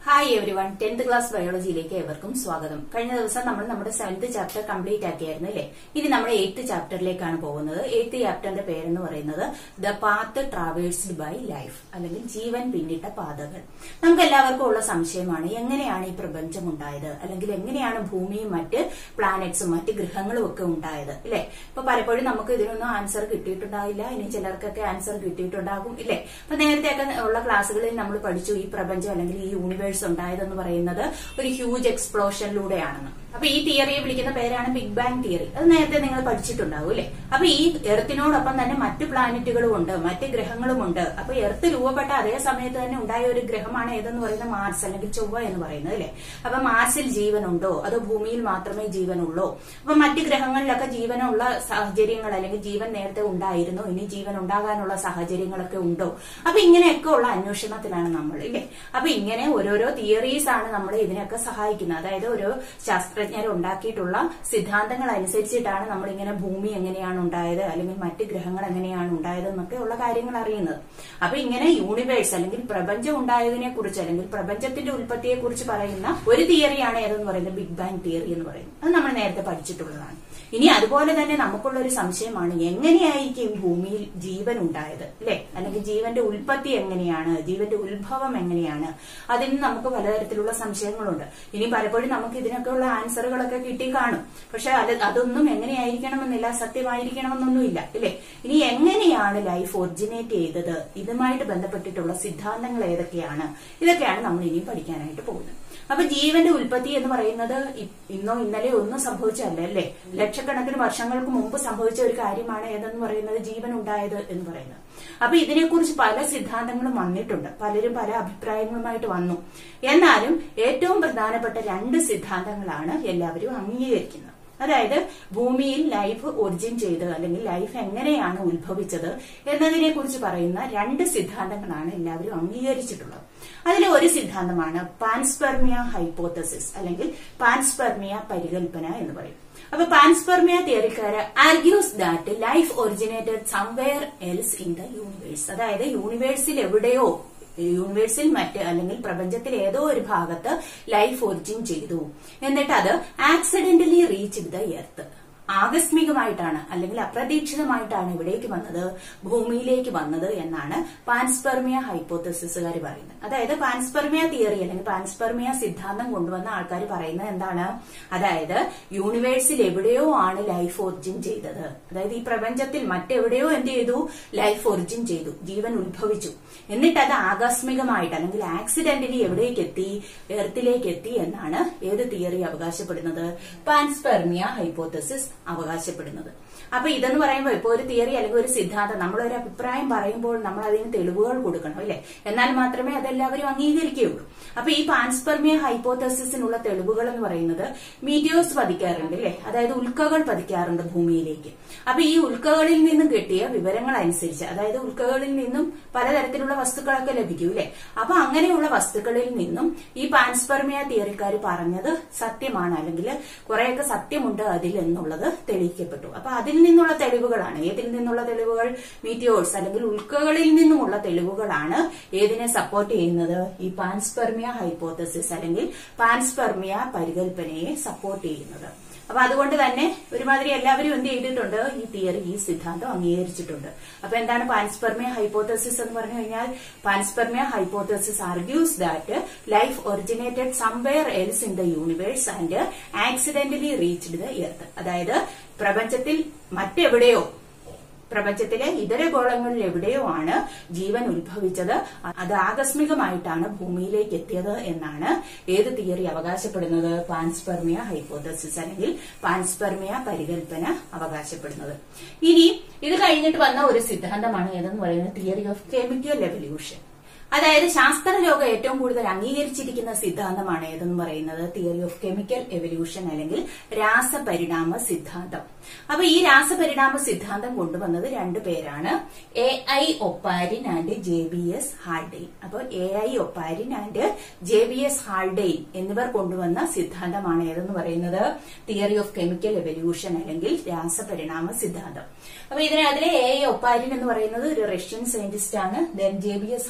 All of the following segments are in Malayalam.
hi everyone tenth class ബയോളജിയിലേക്ക് ഏവർക്കും സ്വാഗതം കഴിഞ്ഞ ദിവസം നമ്മൾ നമ്മുടെ സെവൻത് ചാപ്റ്റർ കംപ്ലീറ്റ് ആക്കിയായിരുന്നു അല്ലേ ഇനി നമ്മൾ എയ്ത്ത് ചാപ്റ്ററിലേക്കാണ് പോകുന്നത് എയ്ത്ത് ചാപ്റ്ററിന്റെ പേരെന്ന് പറയുന്നത് the path traversed by life അല്ലെങ്കിൽ ജീവൻ പിന്നിട്ട പാതകൾ നമുക്ക് എല്ലാവർക്കും ഉള്ള സംശയമാണ് എങ്ങനെയാണ് ഈ പ്രപഞ്ചം ഉണ്ടായത് അല്ലെങ്കിൽ എങ്ങനെയാണ് ഭൂമിയും മറ്റ് പ്ലാനറ്റ്സും മറ്റ് ഗ്രഹങ്ങളും ഒക്കെ ഉണ്ടായത് അല്ലേ ഇപ്പൊ പലപ്പോഴും നമുക്ക് ഇതിനൊന്നും ആൻസർ കിട്ടിയിട്ടുണ്ടാവില്ല ഇനി ചിലർക്കൊക്കെ ആൻസർ കിട്ടിയിട്ടുണ്ടാകും ഇല്ലേ അപ്പൊ നേരത്തെയൊക്കെ ഉള്ള ക്ലാസ്സുകളിൽ നമ്മൾ പഠിച്ചു ഈ പ്രപഞ്ചം അല്ലെങ്കിൽ ഈ യൂണിവേഴ്സ് ഉണ്ടായതെന്ന് പറയുന്നത് ഒരു ഹ്യൂജ് എക്സ്പ്ലോഷനിലൂടെയാണെന്ന് അപ്പൊ ഈ തിയറിയെ വിളിക്കുന്ന പേരാണ് ബിഗ് ബാങ് തിയറി അത് നേരത്തെ നിങ്ങൾ പഠിച്ചിട്ടുണ്ടാവും അല്ലെ അപ്പൊ ഈ എർത്തിനോടൊപ്പം തന്നെ മറ്റു പ്ലാനറ്റുകളും ഉണ്ട് മറ്റ് ഗ്രഹങ്ങളും ഉണ്ട് അപ്പൊ എർത്ത് രൂപപ്പെട്ട അതേ സമയത്ത് തന്നെ ഉണ്ടായ ഒരു ഗ്രഹമാണ് ഏതെന്ന് പറയുന്നത് മാർസ് അല്ലെങ്കിൽ ചൊവ്വ എന്ന് പറയുന്നത് അല്ലെ അപ്പൊ മാർസിൽ ജീവനുണ്ടോ അതോ ഭൂമിയിൽ മാത്രമേ ജീവനുള്ളൂ അപ്പൊ മറ്റ് ഗ്രഹങ്ങളിലൊക്കെ ജീവനുള്ള സാഹചര്യങ്ങൾ അല്ലെങ്കിൽ ജീവൻ നേരത്തെ ഉണ്ടായിരുന്നു ഇനി ജീവൻ ഉണ്ടാകാനുള്ള സാഹചര്യങ്ങളൊക്കെ ഉണ്ടോ അപ്പൊ ഇങ്ങനെയൊക്കെ ഉള്ള അന്വേഷണത്തിലാണ് നമ്മൾ ഇല്ലേ അപ്പൊ ഇങ്ങനെ ഓരോരോ തിയറീസ് ആണ് നമ്മളെ ഇതിനൊക്കെ സഹായിക്കുന്നത് അതായത് ഓരോ ശാസ്ത്രജ്ഞർ ഉണ്ടാക്കിയിട്ടുള്ള സിദ്ധാന്തങ്ങൾ അനുസരിച്ചിട്ടാണ് നമ്മൾ ഇങ്ങനെ ഭൂമി എങ്ങനെയാണ് ഉണ്ടായത് അല്ലെങ്കിൽ മറ്റ് ഗ്രഹങ്ങൾ എങ്ങനെയാണ് ഉണ്ടായത് എന്നൊക്കെ ഉള്ള കാര്യങ്ങൾ അറിയുന്നത് അപ്പൊ ഇങ്ങനെ യൂണിവേഴ്സ് അല്ലെങ്കിൽ പ്രപഞ്ചം ഉണ്ടായതിനെ കുറിച്ച് അല്ലെങ്കിൽ പ്രപഞ്ചത്തിന്റെ ഉൽപ്പത്തിയെ കുറിച്ച് പറയുന്ന ഒരു തിയറിയാണ് ഏതെന്ന് പറയുന്നത് ബിഗ് ബാങ് തിയറി എന്ന് പറയുന്നത് അത് നമ്മൾ നേരത്തെ പഠിച്ചിട്ടുള്ളതാണ് ഇനി അതുപോലെ തന്നെ നമുക്കുള്ള ഒരു സംശയമാണ് എങ്ങനെയായിരിക്കും ഭൂമിയിൽ ജീവൻ ഉണ്ടായത് അല്ലെ അല്ലെങ്കിൽ ജീവന്റെ ഉൽപ്പത്തി എങ്ങനെയാണ് ജീവന്റെ ഉത്ഭവം എങ്ങനെയാണ് അതിന് നമുക്ക് പലതരത്തിലുള്ള സംശയങ്ങളുണ്ട് ഇനി പലപ്പോഴും നമുക്ക് ഇതിനൊക്കെയുള്ള ആൻസറുകളൊക്കെ കിട്ടി കാണും പക്ഷെ അത് അതൊന്നും എങ്ങനെയായിരിക്കണമെന്നില്ല സത്യമായിരിക്കണമെന്നൊന്നുമില്ല അല്ലെ ഇനി എങ്ങനെയാണ് ലൈഫ് ഒറിജിനേറ്റ് ചെയ്തത് ഇതുമായിട്ട് ബന്ധപ്പെട്ടിട്ടുള്ള സിദ്ധാന്തങ്ങൾ ഏതൊക്കെയാണ് ഇതൊക്കെയാണ് നമ്മൾ ഇനി പഠിക്കാനായിട്ട് പോകുന്നത് അപ്പൊ ജീവന്റെ ഉൽപ്പത്തി എന്ന് പറയുന്നത് ഇന്നോ ഇന്നലെയോ ഒന്നും സംഭവിച്ചല്ല അല്ലേ ലക്ഷക്കണക്കിന് വർഷങ്ങൾക്ക് മുമ്പ് സംഭവിച്ച ഒരു കാര്യമാണ് ഏതെന്ന് പറയുന്നത് ജീവൻ ഉണ്ടായത് എന്ന് പറയുന്നത് അപ്പൊ ഇതിനെക്കുറിച്ച് പല സിദ്ധാന്തങ്ങളും വന്നിട്ടുണ്ട് പലരും പല അഭിപ്രായങ്ങളുമായിട്ട് വന്നു എന്നാലും ഏറ്റവും പ്രധാനപ്പെട്ട രണ്ട് സിദ്ധാന്തങ്ങളാണ് എല്ലാവരും അംഗീകരിക്കുന്നത് അതായത് ഭൂമിയിൽ ലൈഫ് ഒറിജിൻ ചെയ്ത് അല്ലെങ്കിൽ ലൈഫ് എങ്ങനെയാണ് ഉത്ഭവിച്ചത് എന്നതിനെ കുറിച്ച് പറയുന്ന രണ്ട് സിദ്ധാന്തങ്ങളാണ് എല്ലാവരും അംഗീകരിച്ചിട്ടുള്ളത് അതിലെ ഒരു സിദ്ധാന്തമാണ് പാൻസ്പെർമിയ ഹൈപ്പോത്തസിസ് അല്ലെങ്കിൽ പാൻസ്പെർമിയ പരികൽപ്പന എന്ന് പറയും അപ്പൊ പാൻസ്പെർമിയ തിയറിക്കാര് argues that life originated somewhere else in the universe അതായത് യൂണിവേഴ്സിൽ എവിടെയോ യൂണിവേഴ്സിൽ മറ്റ് അല്ലെങ്കിൽ പ്രപഞ്ചത്തിൽ ഏതോ ഒരു ഭാഗത്ത് ലൈഫ് ഒറിജിൻ ചെയ്തു എന്നിട്ട് അത് ആക്സിഡന്റലി റീച്ച് ദ എർത്ത് ആകസ്മികമായിട്ടാണ് അല്ലെങ്കിൽ അപ്രതീക്ഷിതമായിട്ടാണ് ഇവിടേക്ക് വന്നത് ഭൂമിയിലേക്ക് വന്നത് എന്നാണ് പാൻസ്പെർമിയ ഹൈപ്പോത്തസിസുകാർ പറയുന്നത് അതായത് പാൻസ്പെർമിയ തിയറി അല്ലെങ്കിൽ പാൻസ്പെർമിയ സിദ്ധാന്തം കൊണ്ടുവന്ന ആൾക്കാർ പറയുന്നത് എന്താണ് അതായത് യൂണിവേഴ്സിൽ എവിടെയോ ആണ് ലൈഫ് ഒറിജിൻ ചെയ്തത് അതായത് ഈ പ്രപഞ്ചത്തിൽ മറ്റെവിടെയോ എന്ത് ചെയ്തു ലൈഫ് ഒറിജിൻ ചെയ്തു ജീവൻ ഉത്ഭവിച്ചു എന്നിട്ട് അത് ആകസ്മികമായിട്ട് അല്ലെങ്കിൽ ആക്സിഡന്റലി എവിടേക്ക് എത്തി എർത്തിലേക്ക് എത്തി എന്നാണ് ഏത് തിയറി അവകാശപ്പെടുന്നത് പാൻസ്പെർമിയ ഹൈപ്പോത്തസിസ് അവകാശപ്പെടുന്നത് അപ്പൊ ഇതെന്ന് പറയുമ്പോൾ ഇപ്പൊ ഒരു തിയറി അല്ലെങ്കിൽ ഒരു സിദ്ധാന്തം നമ്മൾ ഒരു അഭിപ്രായം പറയുമ്പോൾ നമ്മൾ അതിന് തെളിവുകൾ കൊടുക്കണം അല്ലെ എന്നാൽ മാത്രമേ അതെല്ലാവരും അംഗീകരിക്കുകയുള്ളൂ അപ്പൊ ഈ പാൻസ്പെർമിയ ഹൈപ്പോത്തസിസിനുള്ള തെളിവുകൾ എന്ന് പറയുന്നത് മീറ്റിയോസ് പതിക്കാറുണ്ട് അല്ലെ അതായത് ഉൽക്കകൾ പതിക്കാറുണ്ട് ഭൂമിയിലേക്ക് അപ്പൊ ഈ ഉൽക്കകളിൽ നിന്നും കിട്ടിയ വിവരങ്ങൾ അനുസരിച്ച് അതായത് ഉൽക്കകളിൽ നിന്നും പലതരത്തിലുള്ള വസ്തുക്കളൊക്കെ ലഭിക്കും അല്ലെ അപ്പൊ അങ്ങനെയുള്ള വസ്തുക്കളിൽ നിന്നും ഈ പാൻസ്പെർമിയ തിയറിക്കാർ പറഞ്ഞത് സത്യമാണ് അല്ലെങ്കിൽ കുറെയൊക്കെ സത്യമുണ്ട് അതിൽ എന്നുള്ളത് തെളിയിക്കപ്പെട്ടു അപ്പൊ അതിൽ നിന്നുള്ള തെളിവുകളാണ് ഏതിൽ നിന്നുള്ള തെളിവുകൾ മീറ്റിയോഴ്സ് അല്ലെങ്കിൽ ഉൽക്കകളിൽ നിന്നുമുള്ള തെളിവുകളാണ് ഏതിനെ സപ്പോർട്ട് ചെയ്യുന്നത് ഈ പാൻസ്പെർമിയ ഹൈപ്പോത്തസിസ് അല്ലെങ്കിൽ പാൻസ്പെർമിയ പരികൽപ്പനയെ സപ്പോർട്ട് ചെയ്യുന്നത് അപ്പൊ അതുകൊണ്ട് തന്നെ ഒരുമാതിരി എല്ലാവരും എന്ത് ചെയ്തിട്ടുണ്ട് ഈ തിയറി ഈ സിദ്ധാന്തം അംഗീകരിച്ചിട്ടുണ്ട് അപ്പൊ എന്താണ് പാൻസ്പെർമിയ ഹൈപ്പോത്തസിസ് എന്ന് പറഞ്ഞു കഴിഞ്ഞാൽ panspermia hypothesis argues that life originated somewhere else in the universe and accidentally reached the earth അതായത് പ്രപഞ്ചത്തിൽ മറ്റെവിടെയോ പ്രപഞ്ചത്തിലെ ഇതര ഗോളങ്ങളിൽ എവിടെയോ ആണ് ജീവൻ ഉത്ഭവിച്ചത് അത് ആകസ്മികമായിട്ടാണ് ഭൂമിയിലേക്ക് എത്തിയത് എന്നാണ് ഏത് തിയറി അവകാശപ്പെടുന്നത് പാൻസ്പെർമിയ ഹൈപ്പോത്തസിസ് അല്ലെങ്കിൽ പാൻസ്പെർമിയ പരികൽപ്പന അവകാശപ്പെടുന്നത് ഇനി ഇത് കഴിഞ്ഞിട്ട് വന്ന ഒരു സിദ്ധാന്തമാണ് ഏതെന്ന് പറയുന്നത് തിയറി ഓഫ് കെമിക്കൽ എവല്യൂഷൻ അതായത് ശാസ്ത്രലോകം ഏറ്റവും കൂടുതൽ അംഗീകരിച്ചിരിക്കുന്ന സിദ്ധാന്തമാണ് ഏതെന്ന് പറയുന്നത് തിയറി ഓഫ് കെമിക്കൽ എവല്യൂഷൻ അല്ലെങ്കിൽ രാസപരിണാമ സിദ്ധാന്തം അപ്പൊ ഈ രാസപരിണാമ സിദ്ധാന്തം കൊണ്ടുവന്നത് രണ്ടു പേരാണ് A I Oparin and J B S Haldane അപ്പോൾ A I Oparin and J B S Haldane എന്നിവർ കൊണ്ടുവന്ന സിദ്ധാന്തമാണ് ഏതെന്ന് പറയുന്നത് തിയറി ഓഫ് കെമിക്കൽ എവല്യൂഷൻ അല്ലെങ്കിൽ രാസപരിണാമ സിദ്ധാന്തം അപ്പൊ ഇതിന് അതിലെ എ ഐ ഒപ്പാരിൻ എന്ന് പറയുന്നത് ഒരു റഷ്യൻ സയന്റിസ്റ്റ് ആണ് then J B S Haldane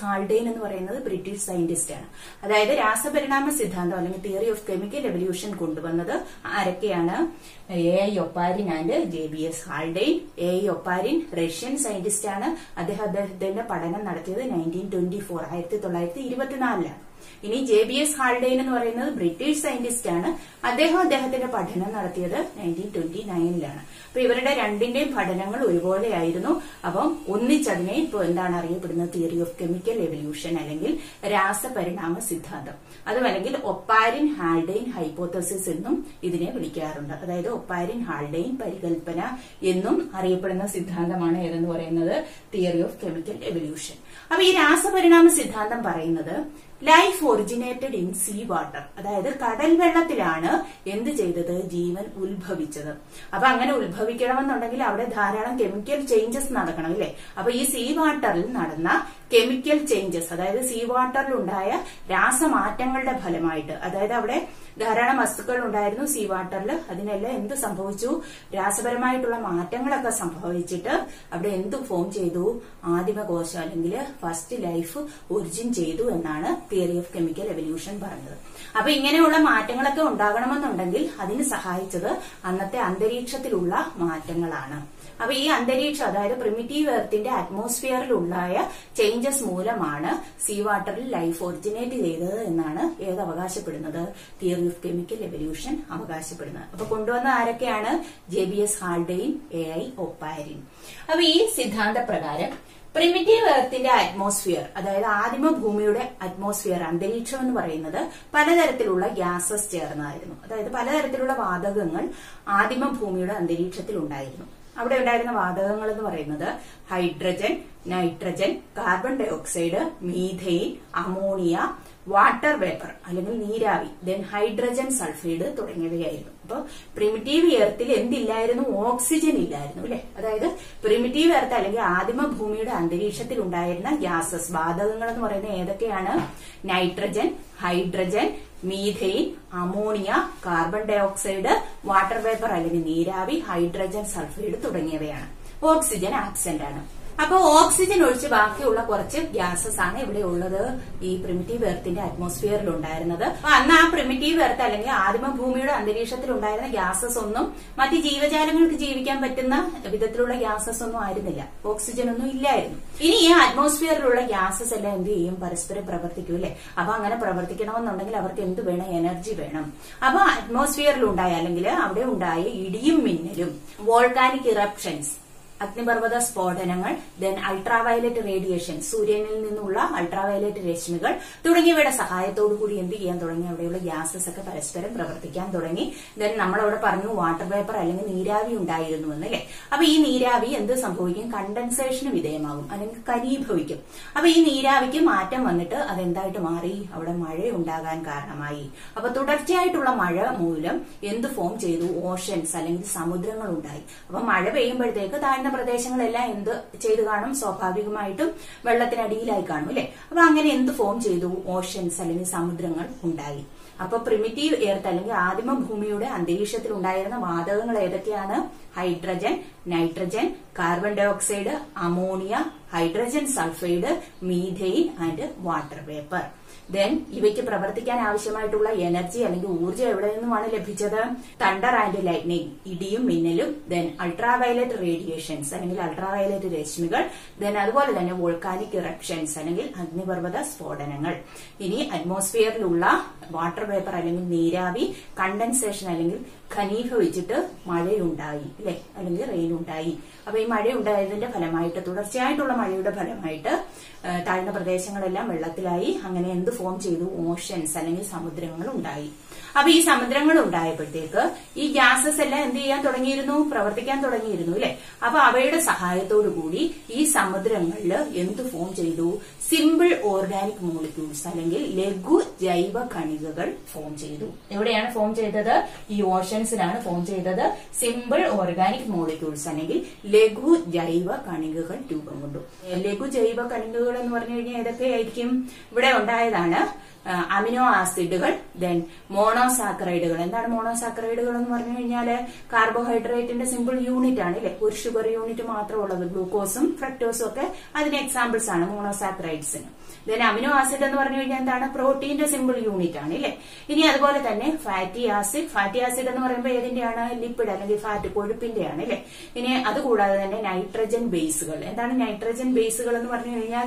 എന്ന് പറയുന്നത് ബ്രിട്ടീഷ് സയന്റിസ്റ്റ് ആണ് അതായത് രാസപരിണാമ സിദ്ധാന്തം അല്ലെങ്കിൽ തിയറി ഓഫ് കെമിക്കൽ എവല്യൂഷൻ കൊണ്ടുവന്നത് ആരൊക്കെയാണ് A I Oparin and J B S Haldane A I Oparin Russian scientist ആണ് അദ്ദേഹം അദ്ദേഹത്തിന്റെ പഠനം നടത്തിയത് നയൻറ്റീൻ ട്വന്റി ഫോർ ആയിരത്തി തൊള്ളായിരത്തി ഇരുപത്തിനാലിലാണ് ഇനി ജെ ബി എസ് ഹാൾഡെയിൻ എന്ന് പറയുന്നത് ബ്രിട്ടീഷ് സയന്റിസ്റ്റ് ആണ് അദ്ദേഹം അദ്ദേഹത്തിന്റെ പഠനം നടത്തിയത് നയൻറ്റീൻ ട്വന്റി നയനിലാണ് അപ്പൊ ഇവരുടെ രണ്ടിന്റെയും പഠനങ്ങൾ ഒരുപോലെയായിരുന്നു അപ്പം ഒന്നിച്ചതിനെ ഇപ്പോൾ എന്താണ് അറിയപ്പെടുന്നത് തിയറി ഓഫ് കെമിക്കൽ എവല്യൂഷൻ അല്ലെങ്കിൽ രാസപരിണാമ സിദ്ധാന്തം അതും അല്ലെങ്കിൽ ഒപ്പാരിൻ ഹാൾഡെയിൻ ഹൈപ്പോത്തസിസ് എന്നും ഇതിനെ വിളിക്കാറുണ്ട് അതായത് ഒപ്പാരിൻ ഹാൾഡെയിൻ പരികൽപ്പന എന്നും അറിയപ്പെടുന്ന സിദ്ധാന്തമാണ് ഏതെന്ന് പറയുന്നത് തിയറി ഓഫ് കെമിക്കൽ എവല്യൂഷൻ അപ്പൊ ഈ രാസപരിണാമ സിദ്ധാന്തം പറയുന്നത് life originated in sea water അതായത് കടൽ വെള്ളത്തിലാണ് എന്ത് ചെയ്തത് ജീവൻ ഉത്ഭവിച്ചത് അപ്പൊ അങ്ങനെ ഉത്ഭവിക്കണമെന്നുണ്ടെങ്കിൽ അവിടെ ധാരാളം കെമിക്കൽ ചേഞ്ചസ് നടക്കണം അല്ലെ അപ്പൊ ഈ സീ വാട്ടറിൽ നടന്ന കെമിക്കൽ ചേഞ്ചസ് അതായത് സീ വാട്ടറിൽ ഉണ്ടായ രാസമാറ്റങ്ങളുടെ ഫലമായിട്ട് അതായത് അവിടെ ധാരാളം വസ്തുക്കൾ ഉണ്ടായിരുന്നു സീ വാട്ടറിൽ അതിനെല്ലാം എന്ത് സംഭവിച്ചു രാസപരമായിട്ടുള്ള മാറ്റങ്ങളൊക്കെ സംഭവിച്ചിട്ട് അവിടെ എന്ത് ഫോം ചെയ്തു ആദിമകോശം അല്ലെങ്കിൽ ഫസ്റ്റ് ലൈഫ് ഒറിജിൻ ചെയ്തു എന്നാണ് തിയറി ഓഫ് കെമിക്കൽ എവല്യൂഷൻ പറഞ്ഞത് അപ്പൊ ഇങ്ങനെയുള്ള മാറ്റങ്ങളൊക്കെ ഉണ്ടാകണമെന്നുണ്ടെങ്കിൽ അതിന് സഹായിച്ചത് അന്നത്തെ അന്തരീക്ഷത്തിലുള്ള മാറ്റങ്ങളാണ് അപ്പൊ ഈ അന്തരീക്ഷം അതായത് പ്രിമിറ്റീവ് എർത്തിന്റെ അറ്റ്മോസ്ഫിയറിൽ ഉണ്ടായ ചേഞ്ചസ് മൂലമാണ് സീ വാട്ടറിൽ ലൈഫ് ഒറിജിനേറ്റ് ചെയ്തത് എന്നാണ് ഏത് അവകാശപ്പെടുന്നത് തിയറി ഓഫ് കെമിക്കൽ എവല്യൂഷൻ അവകാശപ്പെടുന്നത് അപ്പൊ കൊണ്ടുവന്ന ആരൊക്കെയാണ് J B S Haldane A I Oparin അപ്പൊ ഈ സിദ്ധാന്ത പ്രകാരം പ്രിമിറ്റീവ് എർത്തിന്റെ അറ്റ്മോസ്ഫിയർ അതായത് ആദിമ ഭൂമിയുടെ അറ്റ്മോസ്ഫിയർ അന്തരീക്ഷം എന്ന് പറയുന്നത് പലതരത്തിലുള്ള ഗ്യാസസ് ചേർന്നതായിരുന്നു അതായത് പലതരത്തിലുള്ള വാതകങ്ങൾ ആദിമ ഭൂമിയുടെ അന്തരീക്ഷത്തിൽ ഉണ്ടായിരുന്നു അവിടെ ഉണ്ടായിരുന്ന വാതകങ്ങൾ എന്ന് പറയുന്നത് hydrogen nitrogen carbon dioxide methane ammonia water vapour അല്ലെങ്കിൽ നീരാവി ദെൻ ഹൈഡ്രജൻ സൾഫൈഡ് തുടങ്ങിയവയായിരുന്നു അപ്പൊ പ്രിമിറ്റീവ് എർത്തിൽ എന്തില്ലായിരുന്നു ഓക്സിജൻ ഇല്ലായിരുന്നു അല്ലെ അതായത് പ്രിമിറ്റീവ് എർത്ത് അല്ലെങ്കിൽ ആദിമ ഭൂമിയുടെ അന്തരീക്ഷത്തിൽ ഉണ്ടായിരുന്ന ഗ്യാസസ് വാതകങ്ങൾ എന്ന് പറയുന്നത് ഏതൊക്കെയാണ് nitrogen hydrogen methane ammonia carbon dioxide water vapour അല്ലെങ്കിൽ നീരാവി ഹൈഡ്രജൻ സൾഫൈഡ് തുടങ്ങിയവയാണ് ഓക്സിജൻ ആബ്സെന്റ് ആണ് അപ്പൊ ഓക്സിജൻ ഒഴിച്ച് ബാക്കിയുള്ള കുറച്ച് ഗ്യാസസ് ആണ് ഇവിടെ ഉള്ളത് ഈ പ്രിമിറ്റീവ് എർത്തിന്റെ അറ്റ്മോസ്ഫിയറിൽ ഉണ്ടായിരുന്നത് അപ്പൊ അന്ന് ആ പ്രിമിറ്റീവ് എർത്ത് അല്ലെങ്കിൽ ആദിമ ഭൂമിയുടെ അന്തരീക്ഷത്തിൽ ഉണ്ടായിരുന്ന ഗ്യാസസ് ഒന്നും മറ്റ് ജീവജാലങ്ങൾക്ക് ജീവിക്കാൻ പറ്റുന്ന വിധത്തിലുള്ള ഗ്യാസസ് ഒന്നും ആയിരുന്നില്ല ഓക്സിജൻ ഒന്നും ഇല്ലായിരുന്നു ഇനി ഈ അറ്റ്മോസ്ഫിയറിലുള്ള ഗ്യാസസ് എല്ലാം എന്ത് ചെയ്യും പരസ്പരം പ്രവർത്തിക്കും അല്ലെ അപ്പൊ അങ്ങനെ പ്രവർത്തിക്കണമെന്നുണ്ടെങ്കിൽ അവർക്ക് എന്ത് വേണം എനർജി വേണം അപ്പൊ അറ്റ്മോസ്ഫിയറിൽ ഉണ്ടായ അല്ലെങ്കിൽ അവിടെ ഉണ്ടായ ഇടിയും മിന്നലും വോൾക്കാനിക് ഇറപ്ഷൻസ് അഗ്നിപർവ്വത സ്ഫോടനങ്ങൾ ദെൻ അൾട്രാവയലറ്റ് റേഡിയേഷൻ സൂര്യനിൽ നിന്നുള്ള അൾട്രാവയലറ്റ് രശ്മികൾ തുടങ്ങിയവയുടെ സഹായത്തോടു കൂടി എന്ത് ചെയ്യാൻ തുടങ്ങി അവിടെയുള്ള ഗ്യാസസ് ഒക്കെ പരസ്പരം പ്രവർത്തിക്കാൻ തുടങ്ങി ദെൻ നമ്മളവിടെ പറഞ്ഞു വാട്ടർ വേപ്പർ അല്ലെങ്കിൽ നീരാവി ഉണ്ടായിരുന്നു എന്നല്ലേ അപ്പൊ ഈ നീരാവി എന്ത് സംഭവിക്കും കണ്ടൻസേഷന് വിധേയമാകും അല്ലെങ്കിൽ കരീഭവിക്കും അപ്പൊ ഈ നീരാവിക്ക് മാറ്റം വന്നിട്ട് അതെന്തായിട്ട് മാറി അവിടെ മഴ ഉണ്ടാകാൻ കാരണമായി അപ്പൊ തുടർച്ചയായിട്ടുള്ള മഴ മൂലം എന്ത് ഫോം ചെയ്തു ഓഷൻസ് അല്ലെങ്കിൽ സമുദ്രങ്ങൾ ഉണ്ടായി അപ്പൊ മഴ പെയ്യുമ്പോഴത്തേക്ക് താഴ്ന്ന പ്രദേശങ്ങളെല്ലാം എന്ത് ചെയ്തു കാണും സ്വാഭാവികമായിട്ടും വെള്ളത്തിനടിയിലായി കാണും അല്ലെ അപ്പൊ അങ്ങനെ എന്ത് ഫോം ചെയ്തു ഓഷൻസ് അല്ലെങ്കിൽ സമുദ്രങ്ങൾ ഉണ്ടായി അപ്പൊ പ്രിമിറ്റീവ് എർത്ത് അല്ലെങ്കിൽ ആദിമ ഭൂമിയുടെ അന്തരീക്ഷത്തിൽ ഉണ്ടായിരുന്ന വാതകങ്ങൾ ഏതൊക്കെയാണ് hydrogen nitrogen carbon dioxide ammonia hydrogen sulphide methane and water vapour then ഇവയ്ക്ക് പ്രവർത്തിക്കാൻ ആവശ്യമായിട്ടുള്ള എനർജി അല്ലെങ്കിൽ ഊർജ്ജം എവിടെ നിന്നുമാണ് ലഭിച്ചത് തണ്ടർ ആൻഡ് ലൈറ്റ്നിങ് ഇടിയും മിന്നലും ദെൻ അൾട്രാവയലറ്റ് റേഡിയേഷൻസ് അല്ലെങ്കിൽ അൾട്രാവയലറ്റ് രശ്മികൾ ദെൻ അതുപോലെ തന്നെ വോൾക്കാനിക് ഇറപ്ഷൻസ് അല്ലെങ്കിൽ അഗ്നിപർവ്വത സ്ഫോടനങ്ങൾ ഇനി അറ്റ്മോസ്ഫിയറിലുള്ള വാട്ടർ വേപ്പർ അല്ലെങ്കിൽ നീരാവി കണ്ടൻസേഷൻ അല്ലെങ്കിൽ ഖനീഭവിച്ചിട്ട് മഴയുണ്ടായി അല്ലെ അല്ലെങ്കിൽ റെയിൻ ഉണ്ടായി അപ്പൊ ഈ മഴ ഉണ്ടായതിന്റെ ഫലമായിട്ട് തുടർച്ചയായിട്ടുള്ള മഴയുടെ ഫലമായിട്ട് താഴ്ന്ന പ്രദേശങ്ങളെല്ലാം വെള്ളത്തിലായി അങ്ങനെ എന്ത് ഫോം ചെയ്തു ഓഷൻസ് അല്ലെങ്കിൽ സമുദ്രങ്ങൾ ഉണ്ടായി അപ്പൊ ഈ സമുദ്രങ്ങൾ ഉണ്ടായപ്പോഴത്തേക്ക് ഈ ഗ്യാസസ് എല്ലാം എന്ത് ചെയ്യാൻ തുടങ്ങിയിരുന്നു പ്രവർത്തിക്കാൻ തുടങ്ങിയിരുന്നു അല്ലെ അപ്പൊ അവയുടെ സഹായത്തോടു കൂടി ഈ സമുദ്രങ്ങളിൽ എന്ത് ഫോം ചെയ്തു സിമ്പിൾ ഓർഗാനിക് മോളിക്യൂൾസ് അല്ലെങ്കിൽ ലഘു ജൈവ കണികകൾ ഫോം ചെയ്തു എവിടെയാണ് ഫോം ചെയ്തത് ഈ ഓഷൻസിലാണ് ഫോം ചെയ്തത് സിമ്പിൾ ഓർഗാനിക് മോളിക്യൂൾസ് അല്ലെങ്കിൽ ലഘു ജൈവ കണികകൾ രൂപം കൊണ്ടു ലഘു ജൈവ കണികകൾ എന്ന് പറഞ്ഞു കഴിഞ്ഞാൽ ഏതൊക്കെയായിരിക്കും ഇവിടെ ഉണ്ടായതാണ് അമിനോ ആസിഡുകൾ ദെൻ മോണോസാക്കറൈഡുകൾ എന്താണ് മോണോസാക്കറൈഡുകൾ എന്ന് പറഞ്ഞു കഴിഞ്ഞാൽ കാർബോഹൈഡ്രേറ്റിന്റെ സിമ്പിൾ യൂണിറ്റ് ആണ് അല്ലെ ഒരു ഷുഗർ യൂണിറ്റ് മാത്രമുള്ളത് ഗ്ലൂക്കോസും ഫ്രക്ടോസും ഒക്കെ അതിന് എക്സാമ്പിൾസ് ആണ് മോണോസാക്കറൈഡ്സിന് ദെൻ അമിനോ ആസിഡ് എന്ന് പറഞ്ഞു കഴിഞ്ഞാൽ എന്താണ് പ്രോട്ടീന്റെ സിമ്പിൾ യൂണിറ്റ് ആണ് ഇല്ലേ ഇനി അതുപോലെ തന്നെ ഫാറ്റി ആസിഡ് ഫാറ്റി ആസിഡ് എന്ന് പറയുമ്പോൾ ഏതിന്റെയാണ് ലിപ്പിഡ് അല്ലെങ്കിൽ ഫാറ്റ് കൊഴുപ്പിന്റെയാണ് അല്ലേ ഇനി അതുകൂടാതെ തന്നെ നൈട്രജൻ ബേസുകൾ എന്താണ് നൈട്രജൻ ബേസുകൾ എന്ന് പറഞ്ഞു കഴിഞ്ഞാൽ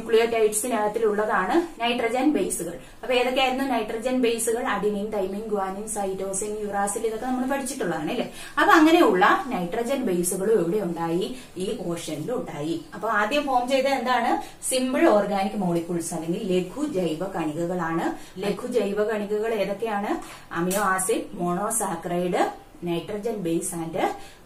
ന്യൂക്ലിയോടൈഡ്സിനകത്തിലുള്ളതാണ് നൈട്രജൻ ബേസുകൾ അപ്പൊ ഏതൊക്കെയായിരുന്നു നൈട്രജൻ ബേസുകൾ adenine thymine guanine cytosine uracil ഇതൊക്കെ നമ്മൾ പഠിച്ചിട്ടുള്ളതാണ് അല്ലേ അപ്പൊ അങ്ങനെയുള്ള നൈട്രജൻ ബേസുകളും എവിടെ ഉണ്ടായി ഈ ഓഷനിൽ ഉണ്ടായി അപ്പൊ ആദ്യം ഫോം ചെയ്ത എന്താണ് സിമ്പിൾ ഓർഗാനിക് മോളിക്യൂൾസ് അല്ലെങ്കിൽ ലഘു ജൈവ കണികകളാണ് ലഘു ജൈവ കണികകൾ ഏതൊക്കെയാണ് amino acid monosaccharide nitrogen base and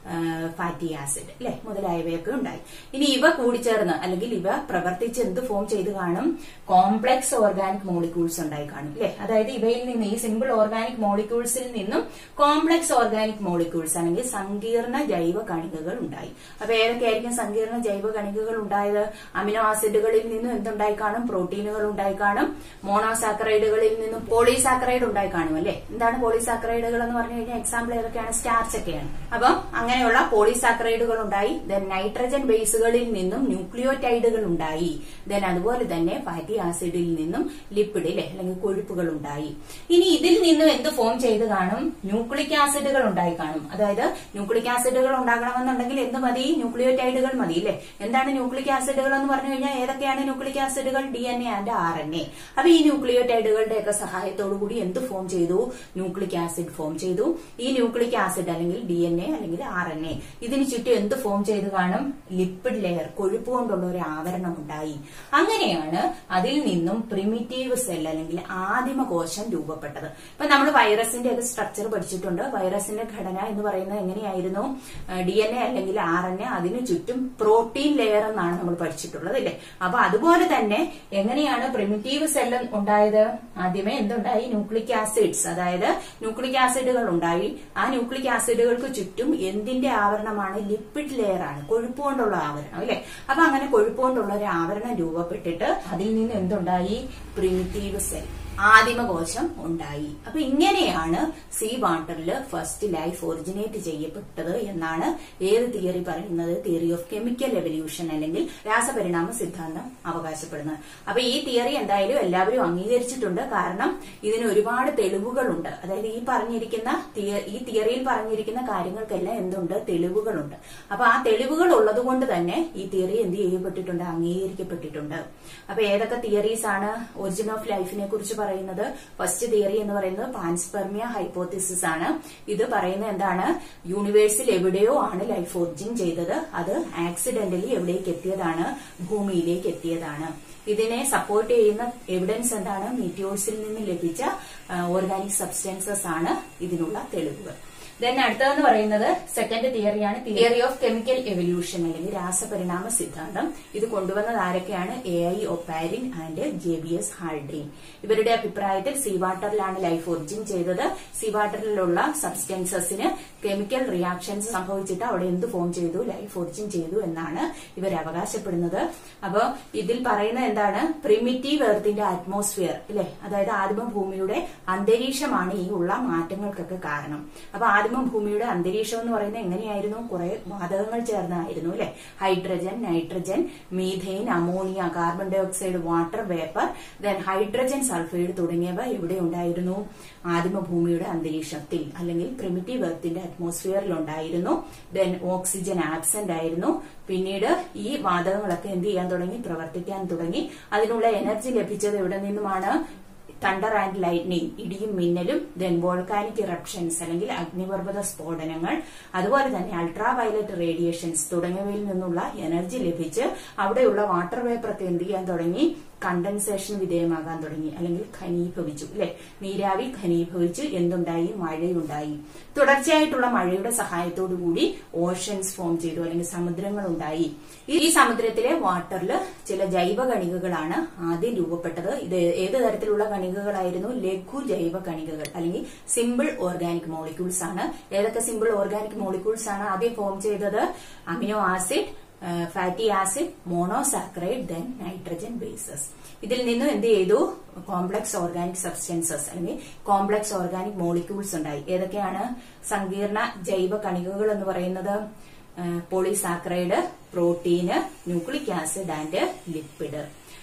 fatty acid അല്ലെ മുതലായവയൊക്കെ ഉണ്ടായി ഇനി ഇവ കൂടിച്ചേർന്ന് അല്ലെങ്കിൽ ഇവ പ്രവർത്തിച്ച് എന്ത് ഫോം ചെയ്ത് കാണും കോംപ്ലക്സ് ഓർഗാനിക് മോളിക്യൂൾസ് ഉണ്ടായി കാണും അല്ലെ അതായത് ഇവയിൽ നിന്ന് ഈ സിമ്പിൾ ഓർഗാനിക് മോളിക്യൂൾസിൽ നിന്നും കോംപ്ലക്സ് ഓർഗാനിക് മോളിക്യൂൾസ് അല്ലെങ്കിൽ സങ്കീർണ ജൈവ കണികകൾ ഉണ്ടായി അപ്പൊ ഏതൊക്കെയായിരിക്കും സങ്കീർണ ജൈവ കണികകൾ ഉണ്ടായത് അമിനോ ആസിഡുകളിൽ നിന്നും എന്തുണ്ടായി കാണും പ്രോട്ടീനുകൾ ഉണ്ടായി കാണും മോണോസാക്രൈഡുകളിൽ നിന്നും പോളിസാക്രൈഡ് ഉണ്ടായി കാണും അല്ലെ എന്താണ് പോളിസാക്രൈഡുകൾ എന്ന് പറഞ്ഞു കഴിഞ്ഞാൽ എക്സാമ്പിൾ ഏതൊക്കെയാണ് സ്റ്റാർച്ച് ഒക്കെയാണ് അപ്പം അങ്ങനെയുള്ള പോളിസാക്രൈഡുകൾ ഉണ്ടായി ദെൻ നൈട്രജൻ ബേസുകളിൽ നിന്നും ന്യൂക്ലിയോടൈഡുകൾ ഉണ്ടായി ദെൻ അതുപോലെ തന്നെ ഫാറ്റി ആസിഡിൽ നിന്നും ലിപ്പിഡിലെ അല്ലെങ്കിൽ കൊഴുപ്പുകൾ ഉണ്ടായി ഇനി ഇതിൽ നിന്നും എന്ത് ഫോം ചെയ്ത് കാണും ന്യൂക്ലിക് ആസിഡുകൾ ഉണ്ടായി കാണും അതായത് ന്യൂക്ലിക് ആസിഡുകൾ ഉണ്ടാകണമെന്നുണ്ടെങ്കിൽ എന്ത് മതി ന്യൂക്ലിയോടൈഡുകൾ മതി അല്ലെ എന്താണ് ന്യൂക്ലിക് ആസിഡുകൾ എന്ന് പറഞ്ഞു കഴിഞ്ഞാൽ ഏതൊക്കെയാണ് ന്യൂക്ലിക് ആസിഡുകൾ D N A and R N A അപ്പൊ ഈ ന്യൂക്ലിയോടൈഡുകളുടെ ഒക്കെ സഹായത്തോടു കൂടി എന്ത് ഫോം ചെയ്തു ന്യൂക്ലിക് ആസിഡ് ഫോം ചെയ്തു ഈ ന്യൂക്ലിക് ആസിഡ് അല്ലെങ്കിൽ ഡി എൻ എ അല്ലെങ്കിൽ ആർ എൻ എ ഇതിന് ചുറ്റും എന്ത് ഫോം ചെയ്ത് കാണും ലിപ്പിഡ് ലെയർ കൊഴുപ്പ് കൊണ്ടുള്ള ഒരു ആവരണം ഉണ്ടായി അങ്ങനെയാണ് അതിൽ നിന്നും പ്രിമിറ്റീവ് സെൽ അല്ലെങ്കിൽ ആദിമ കോശം രൂപപ്പെട്ടത് ഇപ്പൊ നമ്മൾ വൈറസിന്റെ ഒക്കെ സ്ട്രക്ചർ പഠിച്ചിട്ടുണ്ട് വൈറസിന്റെ ഘടന എന്ന് പറയുന്നത് എങ്ങനെയായിരുന്നു ഡി എൻ എ അല്ലെങ്കിൽ ആർ എൻ എ അതിനു ചുറ്റും പ്രോട്ടീൻ ലെയർ എന്നാണ് നമ്മൾ പഠിച്ചിട്ടുള്ളത് അല്ലേ അപ്പൊ അതുപോലെ തന്നെ എങ്ങനെയാണ് പ്രിമിറ്റീവ് സെൽ ഉണ്ടായത് ആദ്യമേ എന്തുണ്ടായി ന്യൂക്ലിക് ആസിഡ്സ് അതായത് ന്യൂക്ലിക് ആസിഡുകൾ ഉണ്ടായി ആ ന്യൂക്ലിക് ആസിഡുകൾക്ക് ചുറ്റും എന്തിന്റെ ആവരണമാണ് ലിപ്പിഡ് ലെയർ ആണ് കൊഴുപ്പ് കൊണ്ടുള്ള ആവരണം അല്ലെ അപ്പൊ അങ്ങനെ കൊഴുപ്പ് കൊണ്ടുള്ള ഒരു ആവരണം രൂപപ്പെട്ടിട്ട് അതിൽ നിന്ന് എന്തുണ്ടായി പ്രിമിറ്റീവ് സെൽ ആദിമകോശം ഉണ്ടായി അപ്പൊ ഇങ്ങനെയാണ് സീ വാട്ടറിൽ ഫസ്റ്റ് ലൈഫ് ഒറിജിനേറ്റ് ചെയ്യപ്പെട്ടത് എന്നാണ് ഏത് തിയറി പറയുന്നത് തിയറി ഓഫ് കെമിക്കൽ എവല്യൂഷൻ അല്ലെങ്കിൽ രാസപരിണാമ സിദ്ധാന്തം അവകാശപ്പെടുന്നത് അപ്പൊ ഈ തിയറി എന്തായാലും എല്ലാവരും അംഗീകരിച്ചിട്ടുണ്ട് കാരണം ഇതിന് ഒരുപാട് തെളിവുകളുണ്ട് അതായത് ഈ പറഞ്ഞിരിക്കുന്ന ഈ തിയറിയിൽ പറഞ്ഞിരിക്കുന്ന കാര്യങ്ങൾക്കെല്ലാം എന്തുണ്ട് തെളിവുകളുണ്ട് അപ്പൊ ആ തെളിവുകൾ ഉള്ളത് കൊണ്ട് തന്നെ ഈ തിയറി എന്ത് ചെയ്യപ്പെട്ടിട്ടുണ്ട് അംഗീകരിക്കപ്പെട്ടിട്ടുണ്ട് അപ്പൊ ഏതൊക്കെ തിയറീസ് ആണ് ഒറിജിൻ ഓഫ് ലൈഫിനെ കുറിച്ച് പറയുന്നത് ഫസ്റ്റ് തിയറി എന്ന് പറയുന്നത് പാൻസ്പെർമിയ ഹൈപ്പോത്തിസിസ് ആണ് ഇത് പറയുന്നത് എന്താണ് യൂണിവേഴ്സിൽ എവിടെയോ ആണ് ലൈഫ് ഒറിജിൻ ചെയ്തത് അത് ആക്സിഡന്റലി എവിടേക്ക് എത്തിയതാണ് ഭൂമിയിലേക്ക് എത്തിയതാണ് ഇതിനെ സപ്പോർട്ട് ചെയ്യുന്ന എവിഡൻസ് എന്താണ് മീറ്റിയോഴ്സിൽ നിന്ന് ലഭിച്ച ഓർഗാനിക് സബ്സ്റ്റൻസസ് ആണ് ഇതിനുള്ള തെളിവുകൾ ദെൻ അടുത്തതെന്ന് പറയുന്നത് സെക്കൻഡ് തിയറിയാണ് തിയറി ഓഫ് കെമിക്കൽ എവല്യൂഷൻ അല്ലെങ്കിൽ രാസപരിണാമ സിദ്ധാന്തം ഇത് കൊണ്ടുവന്നത് ആരൊക്കെയാണ് A I Oparin and J B S Haldane ഇവരുടെ അഭിപ്രായത്തിൽ സീ വാട്ടറിലാണ് ലൈഫ് ഒറിജിൻ ചെയ്തത് സീ വാട്ടറിലുള്ള സബ്സ്റ്റൻസസിന് കെമിക്കൽ റിയാക്ഷൻസ് സംഭവിച്ചിട്ട് അവിടെ എന്ത് ഫോം ചെയ്തു ലൈഫ് ഒറിജിൻ ചെയ്തു എന്നാണ് ഇവർ അവകാശപ്പെടുന്നത് അപ്പൊ ഇതിൽ പറയുന്നത് എന്താണ് പ്രിമിറ്റീവ് എർത്തിന്റെ അറ്റ്മോസ്ഫിയർ അല്ലെ അതായത് ആദിമഭൂമിയുടെ അന്തരീക്ഷമാണ് ഈ ഉള്ള മാറ്റങ്ങൾക്കൊക്കെ കാരണം അപ്പൊ ആദിമഭൂമിയുടെ അന്തരീക്ഷം എന്ന് പറയുന്നത് എങ്ങനെയായിരുന്നു കുറെ വാതകങ്ങൾ ചേർന്നായിരുന്നു അല്ലെ hydrogen nitrogen methane ammonia carbon dioxide water vapour then hydrogen sulphide തുടങ്ങിയവ എവിടെ ഉണ്ടായിരുന്നു ആദിമഭൂമിയുടെ അന്തരീക്ഷത്തിൽ അല്ലെങ്കിൽ പ്രിമിറ്റീവ് എർത്തിന്റെ അറ്റ്മോസ്ഫിയറിൽ ഉണ്ടായിരുന്നു ദെൻ ഓക്സിജൻ ആബ്സെന്റ് ആയിരുന്നു പിന്നീട് ഈ വാതകങ്ങളൊക്കെ എന്ത് ചെയ്യാൻ തുടങ്ങി പ്രവർത്തിക്കാൻ തുടങ്ങി അതിനുള്ള എനർജി ലഭിച്ചത് എവിടെ നിന്നുമാണ് തണ്ടർ ആൻഡ് ലൈറ്റ്നിങ് ഇടിയും മിന്നലും ദെൻ വോൾക്കാനിക് ഇറപ്ഷൻസ് അല്ലെങ്കിൽ അഗ്നിപർവ്വത സ്ഫോടനങ്ങൾ അതുപോലെ തന്നെ അൾട്രാ വയലറ്റ് റേഡിയേഷൻസ് തുടങ്ങിയവയിൽ നിന്നുള്ള എനർജി ലഭിച്ച് അവിടെയുള്ള വാട്ടർ വേപ്പറൊക്കെ എന്ത് ചെയ്യാൻ തുടങ്ങി കണ്ടൻസേഷൻ വിധേയമാകാൻ തുടങ്ങി അല്ലെങ്കിൽ ഖനീഭവിച്ചു അല്ലെ നീരാവി ഖനീഭവിച്ച് എന്തുണ്ടായി മഴയുണ്ടായി തുടർച്ചയായിട്ടുള്ള മഴയുടെ സഹായത്തോടു കൂടി ഓഷൻസ് ഫോം ചെയ്തു അല്ലെങ്കിൽ സമുദ്രങ്ങൾ ഉണ്ടായി ഈ സമുദ്രത്തിലെ വാട്ടറിൽ ചില ജൈവ കണികകളാണ് ആദ്യം രൂപപ്പെട്ടത് ഇത് ഏത് തരത്തിലുള്ള കണികകളായിരുന്നു ലഘു ജൈവ കണികകൾ അല്ലെങ്കിൽ സിമ്പിൾ ഓർഗാനിക് മോളിക്യൂൾസ് ആണ് ഏതൊക്കെ സിമ്പിൾ ഓർഗാനിക് മോളിക്യൂൾസ് ആണ് ആദ്യം ഫോം ചെയ്തത് amino acid fatty acid monosaccharide then nitrogen bases ഇതിൽ നിന്നും എന്ത് ചെയ്തു കോംപ്ലക്സ് ഓർഗാനിക് സബ്സ്റ്റൻസസ് അല്ലെങ്കിൽ കോംപ്ലക്സ് ഓർഗാനിക് മോളിക്യൂൾസ് ഉണ്ടായി ഏതൊക്കെയാണ് സങ്കീർണ ജൈവ കണികകൾ എന്ന് പറയുന്നത് polysaccharide protein nucleic acid and lipid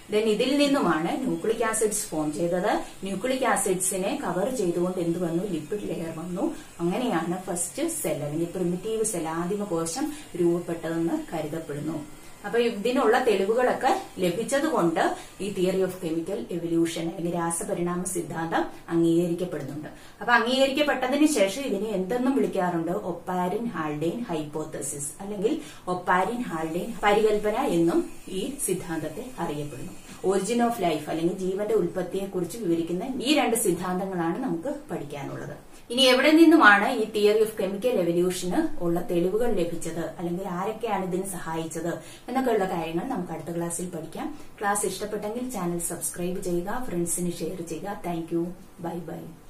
then ഇതിൽ നിന്നുമാണ് ന്യൂക്ലിക് ആസിഡ്സ് ഫോം ചെയ്തത് ന്യൂക്ലിക് ആസിഡ്സിനെ കവർ ചെയ്തുകൊണ്ട് എന്ത് വന്നു ലിപ്പിഡ് ലെയർ വന്നു അങ്ങനെയാണ് ഫസ്റ്റ് സെൽ അല്ലെങ്കിൽ പ്രിമിറ്റീവ് സെൽ ആദിമ കോശം രൂപപ്പെട്ടതെന്ന് കരുതപ്പെടുന്നു അപ്പൊ ഇതിനുള്ള തെളിവുകളൊക്കെ ലഭിച്ചതുകൊണ്ട് ഈ തിയറി ഓഫ് കെമിക്കൽ എവല്യൂഷൻ അല്ലെങ്കിൽ രാസപരിണാമ സിദ്ധാന്തം അംഗീകരിക്കപ്പെടുന്നുണ്ട് അപ്പൊ അംഗീകരിക്കപ്പെട്ടതിന് ശേഷം ഇതിനെ എന്തെന്നും വിളിക്കാറുണ്ട് ഒപ്പാരിൻ ഹാൾഡെയിൻ ഹൈപ്പോത്തസിസ് അല്ലെങ്കിൽ ഒപ്പാരിൻ ഹാൾഡെയിൻ പരികൽപ്പന എന്നും ഈ സിദ്ധാന്തത്തെ അറിയപ്പെടുന്നു ഒറിജിൻ ഓഫ് ലൈഫ് അല്ലെങ്കിൽ ജീവന്റെ ഉൽപ്പത്തിയെ കുറിച്ച് വിവരിക്കുന്ന ഈ രണ്ട് സിദ്ധാന്തങ്ങളാണ് നമുക്ക് പഠിക്കാനുള്ളത് ഇനി എവിടെ നിന്നുമാണ് ഈ തിയറി ഓഫ് കെമിക്കൽ എവല്യൂഷന് ഉള്ള തെളിവുകൾ ലഭിച്ചത് അല്ലെങ്കിൽ ആരൊക്കെയാണ് ഇതിന് സഹായിച്ചത് എന്നൊക്കെയുള്ള കാര്യങ്ങൾ നമുക്ക് അടുത്ത ക്ലാസ്സിൽ പഠിക്കാം ക്ലാസ് ഇഷ്ടപ്പെട്ടെങ്കിൽ ചാനൽ സബ്സ്ക്രൈബ് ചെയ്യുക ഫ്രണ്ട്സിന് ഷെയർ ചെയ്യുക താങ്ക് യു ബൈ ബൈ